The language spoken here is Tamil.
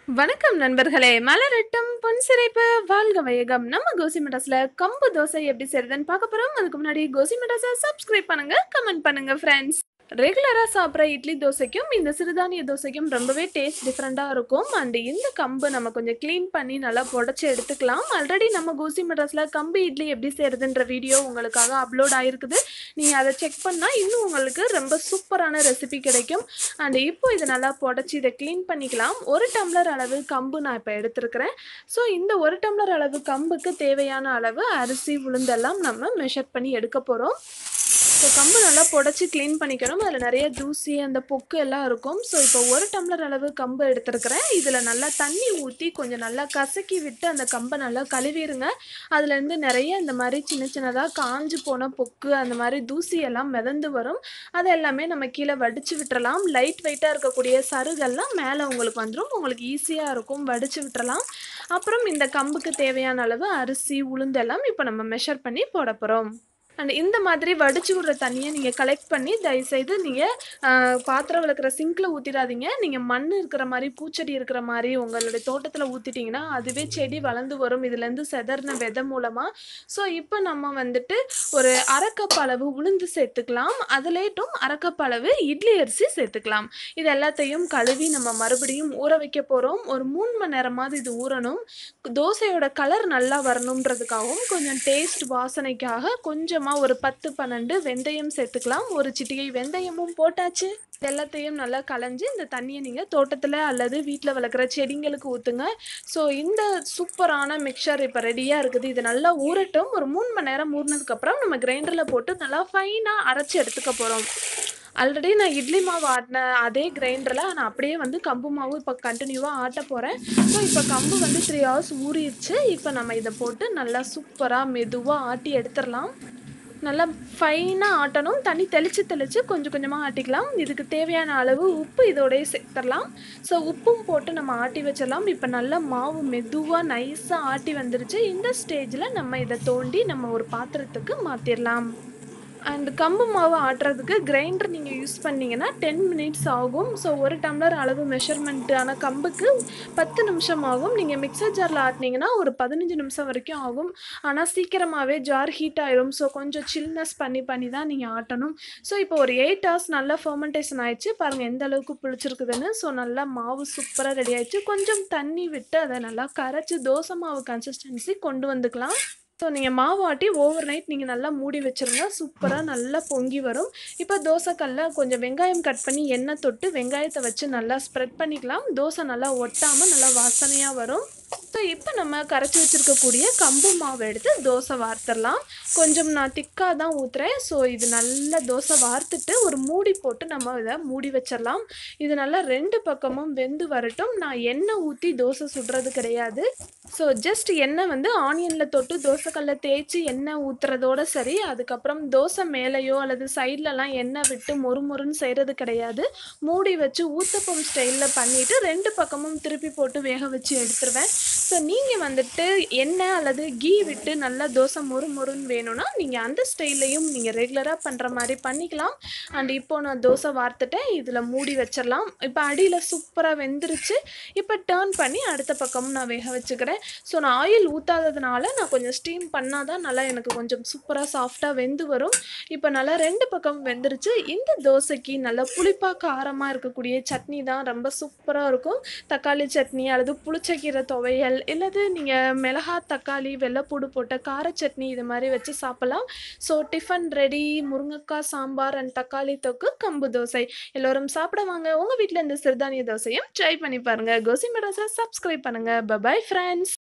வணக்கம் நண்பர்களே மலரட்டும் பொன் சிறைப்பு வாழ்க வையகம் நம்ம கோசி மெட்டாஸ்ல கம்பு தோசை எப்படி செய்யறதுன்னு பார்க்க போறோம் அதுக்கு முன்னாடி கோசி மெட்டாஸை சப்ஸ்கிரைப் பண்ணுங்க கமெண்ட் பண்ணுங்க ஃப்ரெண்ட்ஸ் ரெகுலராக சாப்பிட்ற இட்லி தோசைக்கும் இந்த சிறுதானிய தோசைக்கும் ரொம்பவே டேஸ்ட் டிஃப்ரெண்ட்டாக இருக்கும் அண்ட் இந்த கம்பு நம்ம கொஞ்சம் க்ளீன் பண்ணி நல்லா புடச்சி எடுத்துக்கலாம் ஆல்ரெடி நம்ம கோசி மெட்ராஸில் கம்பு இட்லி எப்படி செய்கிறதுன்ற வீடியோ உங்களுக்காக அப்லோட் ஆகிருக்குது நீங்கள் அதை செக் பண்ணால் இன்னும் உங்களுக்கு ரொம்ப சூப்பரான ரெசிபி கிடைக்கும் அண்ட் இப்போ இதை நல்லா புடச்சி இதை க்ளீன் பண்ணிக்கலாம் ஒரு டம்ளர் அளவு கம்பு நான் இப்போ எடுத்திருக்கிறேன் ஸோ இந்த ஒரு டம்ளர் அளவு கம்புக்கு தேவையான அளவு அரிசி உளுந்தெல்லாம் நம்ம மெஷர் பண்ணி எடுக்க போகிறோம் ஸோ கம்பு நல்லா புடச்சி க்ளீன் பண்ணிக்கணும் அதில் நிறைய தூசி அந்த பொக்கு எல்லாம் இருக்கும் ஸோ இப்போ ஒரு டம்ளர் அளவு கம்பு எடுத்துருக்கிறேன் இதில் நல்லா தண்ணி ஊற்றி கொஞ்சம் நல்லா கசக்கி விட்டு அந்த கம்பை நல்லா கழுவிடுங்க அதுலேருந்து நிறைய இந்த மாதிரி சின்ன சின்னதாக காஞ்சு போன பொக்கு அந்த மாதிரி தூசி எல்லாம் மிதந்து வரும் அது எல்லாமே நம்ம கீழே வடித்து விட்டுறலாம் லைட் வெயிட்டாக இருக்கக்கூடிய சருகெல்லாம் மேலே உங்களுக்கு வந்துடும் உங்களுக்கு ஈஸியாக இருக்கும் வடித்து விட்டுறலாம் அப்புறம் இந்த கம்புக்கு தேவையான அளவு அரிசி உளுந்தெல்லாம் இப்போ நம்ம மெஷர் பண்ணி போட போகிறோம் அண்ட் இந்த மாதிரி வடிச்சு விடுற தண்ணியை நீங்கள் கலெக்ட் பண்ணி தயவுசெய்து நீங்கள் பாத்திரம் விளக்குற சிங்கில் ஊற்றிடாதீங்க நீங்கள் மண் இருக்கிற மாதிரி பூச்செடி இருக்கிற மாதிரி உங்களுடைய தோட்டத்தில் ஊற்றிட்டிங்கன்னா அதுவே செடி வளர்ந்து வரும் இதுலேருந்து செதறின விதை மூலமாக ஸோ இப்போ நம்ம வந்துட்டு ஒரு அரைக்கப் அளவு உளுந்து சேர்த்துக்கலாம் அதுலேட்டும் அரைக்கப் அளவு இட்லி அரிசி சேர்த்துக்கலாம் இது எல்லாத்தையும் கழுவி நம்ம மறுபடியும் ஊற வைக்க போகிறோம் ஒரு மூணு மணி நேரமாவது இது ஊறணும் தோசையோட கலர் நல்லா வரணுன்றதுக்காகவும் கொஞ்சம் டேஸ்ட் வாசனைக்காக கொஞ்சமாக ஒரு பத்து பன்னெண்டு வெந்தயம் சேர்த்துக்கலாம் ஒரு சிட்டிகை வெந்தயமும் போட்டாச்சு எல்லாத்தையும் நல்லா களைஞ்சி இந்த தண்ணியை நீங்கள் தோட்டத்தில் அல்லது வீட்டில் வளர்க்குற செடிங்களுக்கு ஊற்றுங்க ஸோ இந்த சூப்பரான மிக்சர் இப்போ ரெடியாக இருக்குது இது நல்லா ஊறட்டும் ஒரு மூணு மணி நேரம் ஊறினதுக்கப்புறம் நம்ம கிரைண்டரில் போட்டு நல்லா ஃபைனாக அரைச்சி எடுத்துக்க போகிறோம் ஆல்ரெடி நான் இட்லி மாவு ஆட்டின அதே கிரைண்டரில் நான் அப்படியே வந்து கம்பு மாவு இப்போ கண்டினியூவாக ஆட்ட போகிறேன் ஸோ இப்போ கம்பு வந்து த்ரீ ஹவர்ஸ் ஊறிடுச்சு இப்போ நம்ம இதை போட்டு நல்லா சூப்பராக மெதுவாக ஆட்டி எடுத்துடலாம் நல்லா ஃபைனாக ஆட்டணும் தண்ணி தெளித்து தெளித்து கொஞ்சம் கொஞ்சமாக ஆட்டிக்கலாம் இதுக்கு தேவையான அளவு உப்பு இதோடய சேர்த்துடலாம் ஸோ உப்பும் போட்டு நம்ம ஆட்டி வச்சிடலாம் இப்போ நல்லா மாவு மெதுவாக நைஸாக ஆட்டி வந்துருச்சு இந்த ஸ்டேஜில் நம்ம இதை தோண்டி நம்ம ஒரு பாத்திரத்துக்கு மாற்றிடலாம் அண்ட் கம்பு மாவு ஆட்டுறதுக்கு கிரைண்டர் நீங்கள் யூஸ் பண்ணிங்கன்னா டென் மினிட்ஸ் ஆகும் ஸோ ஒரு டம்ளர் அளவு மெஷர்மெண்ட்டான கம்புக்கு பத்து நிமிஷம் ஆகும் நீங்கள் மிக்சர் ஜாரில் ஆட்டினீங்கன்னா ஒரு பதினஞ்சு நிமிஷம் வரைக்கும் ஆகும் ஆனால் சீக்கிரமாகவே ஜார் ஹீட் ஆயிரும் ஸோ கொஞ்சம் சில்னஸ் பண்ணி பண்ணி தான் நீங்கள் ஆட்டணும் ஸோ இப்போ ஒரு எயிட் ஹவர்ஸ் நல்லா ஃபர்மெண்டேஷன் ஆயிடுச்சு பாருங்கள் எந்த அளவுக்கு புளிச்சிருக்குதுன்னு ஸோ நல்லா மாவு சூப்பராக ரெடி ஆயிடுச்சு கொஞ்சம் தண்ணி விட்டு அதை நல்லா கரைச்சி தோசை மாவு கன்சிஸ்டன்சி கொண்டு வந்துக்கலாம் ஸோ நீங்கள் மாவு ஆட்டி ஓவர் நைட் நீங்கள் நல்லா மூடி வச்சுருங்க சூப்பராக நல்லா பொங்கி வரும் இப்போ தோசைக்கல்ல கொஞ்சம் வெங்காயம் கட் பண்ணி எண்ணெய் தொட்டு வெங்காயத்தை வச்சு நல்லா ஸ்ப்ரெட் பண்ணிக்கலாம் தோசை நல்லா ஒட்டாமல் நல்லா வாசனையாக வரும் ஸோ இப்போ நம்ம கரைச்சி வச்சுருக்கக்கூடிய கம்பு மாவு எடுத்து தோசை வார்த்துடலாம் கொஞ்சம் நான் திக்காக தான் ஊற்றுறேன் ஸோ இது நல்லா தோசை வார்த்துட்டு ஒரு மூடி போட்டு நம்ம இதை மூடி வச்சிடலாம் இது நல்லா ரெண்டு பக்கமும் வெந்து வரட்டும் நான் எண்ணெய் ஊற்றி தோசை சுடுறது கிடையாது ஸோ ஜஸ்ட் எண்ணெய் வந்து ஆனியனில் தொட்டு தோசைக்கல்ல தேய்ச்சி எண்ணெய் ஊற்றுறதோட சரி அதுக்கப்புறம் தோசை மேலேயோ அல்லது சைட்லலாம் எண்ணெய் விட்டு மொறு மொறுன்னு செய்கிறது கிடையாது மூடி வச்சு ஊத்தப்பம் ஸ்டைலில் பண்ணிவிட்டு ரெண்டு பக்கமும் திருப்பி போட்டு வேக வச்சு எடுத்துருவேன் ஸோ நீங்கள் வந்துட்டு எண்ணெய் அல்லது கீ விட்டு நல்லா தோசை மொறு மொறுன்னு வேணும்னா நீங்கள் அந்த ஸ்டைல்லையும் நீங்கள் ரெகுலராக பண்ணுற மாதிரி பண்ணிக்கலாம் அண்ட் இப்போ நான் தோசை வார்த்துட்டேன் இதில் மூடி வச்சிடலாம் இப்போ அடியில் சூப்பராக வெந்துருச்சு இப்போ டேர்ன் பண்ணி அடுத்த பக்கமும் நான் வேக வச்சுக்கிறேன் ஸோ நான் ஆயில் ஊற்றாததுனால நான் கொஞ்சம் ஸ்டீம் பண்ணால் தான் நல்லா எனக்கு கொஞ்சம் சூப்பராக சாஃப்டாக வெந்து வரும் இப்போ நல்லா ரெண்டு பக்கம் வெந்துருச்சு இந்த தோசைக்கு நல்லா புளிப்பாக காரமாக இருக்கக்கூடிய சட்னி தான் ரொம்ப சூப்பராக இருக்கும் தக்காளி சட்னி அல்லது புளிச்சக்கீரை துவையல் இல்லது நீங்கள் மிளகா தக்காளி வெள்ளைப்பூடு போட்ட கார சட்னி இது மாதிரி வச்சு சாப்பிட்லாம் ஸோ டிஃபன் ரெடி முருங்கைக்காய் சாம்பார் அண்ட் தக்காளி தொக்கு கம்பு தோசை எல்லோரும் சாப்பிட வாங்க உங்கள் வீட்டில் இந்த சிறுதானிய தோசையும் ட்ரை பண்ணி பாருங்கள் கோசி மெட்ராஸை சப்ஸ்கிரைப் பண்ணுங்கள் பபாய் ஃப்ரெண்ட்ஸ்